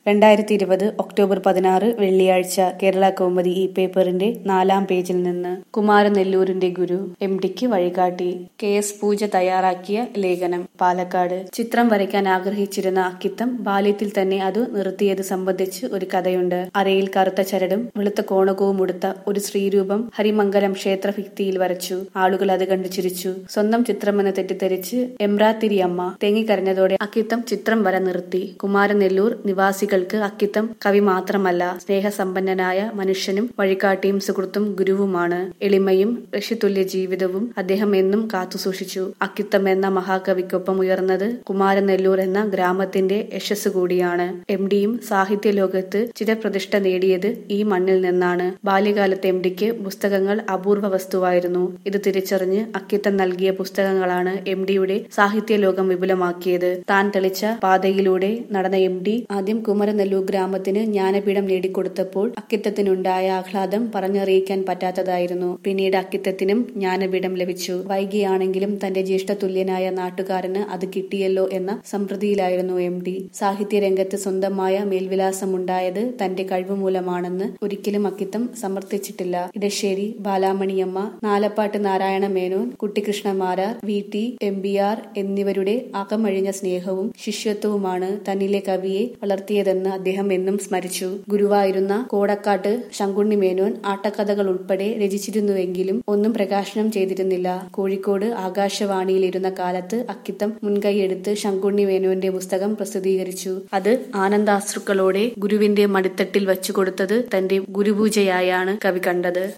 രണ്ടായിരത്തി ഇരുപത് ഒക്ടോബർ പതിനാറ് വെള്ളിയാഴ്ച കേരള കൗമുദി ഈ പേപ്പറിന്റെ നാലാം പേജിൽ നിന്ന് കുമാരനെല്ലൂരിന്റെ ഗുരു എം ഡിക്ക് വഴികാട്ടി കെ എസ് പൂജ തയ്യാറാക്കിയ ലേഖനം പാലക്കാട് ചിത്രം വരയ്ക്കാൻ ആഗ്രഹിച്ചിരുന്ന അക്കിത്തം ബാല്യത്തിൽ തന്നെ അത് നിർത്തിയത് സംബന്ധിച്ച് ഒരു കഥയുണ്ട് അരയിൽ കറുത്ത ചരടും വെളുത്ത കോണകവും ഉടുത്ത ഒരു ശ്രീരൂപം ഹരിമംഗലം ക്ഷേത്ര ഭിത്തിയിൽ വരച്ചു ആളുകൾ അത് കണ്ടു ചിരിച്ചു സ്വന്തം ചിത്രമെന്ന് തെറ്റിദ്ധരിച്ച് എമ്രാത്തിരി അമ്മ തേങ്ങിക്കരഞ്ഞതോടെ അക്കിത്തം ചിത്രം വര നിർത്തി കുമാരനെല്ലൂർ നിവാസികൾക്ക് അക്കിത്തം കവി മാത്രമല്ല സ്നേഹസമ്പന്നനായ മനുഷ്യനും വഴികാട്ടിയും സുഹൃത്തും ഗുരുവുമാണ് എളിമയും ഋഷിതുല്യ ജീവിതവും അദ്ദേഹം എന്നും കാത്തുസൂക്ഷിച്ചു അക്കിത്തം എന്ന മഹാകവിക്കൊപ്പം ഉയർന്നത് കുമാരനെല്ലൂർ എന്ന ഗ്രാമത്തിന്റെ യശസ് കൂടിയാണ് എം ഡിയും സാഹിത്യ ലോകത്ത് ചിരപ്രതിഷ്ഠ നേടിയത് ഈ മണ്ണിൽ നിന്നാണ് ബാല്യകാലത്ത് എം ഡിക്ക് പുസ്തകങ്ങൾ അപൂർവ വസ്തുവായിരുന്നു ഇത് തിരിച്ചറിഞ്ഞ് അക്കിത്തം നൽകിയ പുസ്തകങ്ങളാണ് എം ഡിയുടെ സാഹിത്യ ലോകം വിപുലമാക്കിയത് താൻ തെളിച്ച പാതയിലൂടെ നടന്ന എം ഡി ആദ്യം കുമരനെല്ലൂർ ഗ്രാമത്തിന് ജ്ഞാനപീഠം നേടിക്കൊടുത്തപ്പോൾ അക്കിത്തത്തിനുണ്ടായ ആഹ്ലാദം പറഞ്ഞറിയിക്കാൻ പറ്റാത്തതായിരുന്നു പിന്നീട് അക്കിത്തത്തിനും ജ്ഞാനപീഠം ലഭിച്ചു വൈകിയാണെങ്കിലും തന്റെ ജ്യേഷ്ഠതുല്യനായ നാട്ടുകാരന് അത് കിട്ടിയല്ലോ എന്ന സംതൃപ്തിയിലായിരുന്നു എം ഡി സാഹിത്യരംഗത്ത് സ്വന്തമായ മേൽവിലാസമുണ്ടായത് തന്റെ കഴിവ് മൂലമാണെന്ന് ഒരിക്കലും അക്കിത്തം സമർത്ഥിച്ചിട്ടില്ല Edassery Balamaniamma Nalappat Narayana Menon Kuttikrishna Marar V T M B R എന്നിവരുടെ അകമഴിഞ്ഞ സ്നേഹവും ശിഷ്യത്വവുമാണ് തന്നിലെ കവിയെ വളർത്തിയതെന്ന് അദ്ദേഹം എന്നും സ്മരിച്ചു ഗുരുവായിരുന്ന കോടക്കാട്ട് ശങ്കുണ്ണി മേനോൻ ആട്ടക്കഥകൾ ഉൾപ്പെടെ രചിച്ചിരുന്നുവെങ്കിലും ഒന്നും പ്രകാശനം ചെയ്തിരുന്നില്ല കോഴിക്കോട് ആകാശവാണിയിൽ ഇരുന്ന കാലത്ത് അക്കിത്തം മുൻകൈയെടുത്ത് ശങ്കുണ്ണി മേനോന്റെ പുസ്തകം പ്രസിദ്ധീകരിച്ചു അത് ആനന്ദാശ്രുക്കളോടെ ഗുരുവിന്റെ മടിത്തട്ടിൽ വച്ചുകൊടുത്തത് തന്റെ ഗുരുപൂജയായാണ് കവി കണ്ടത്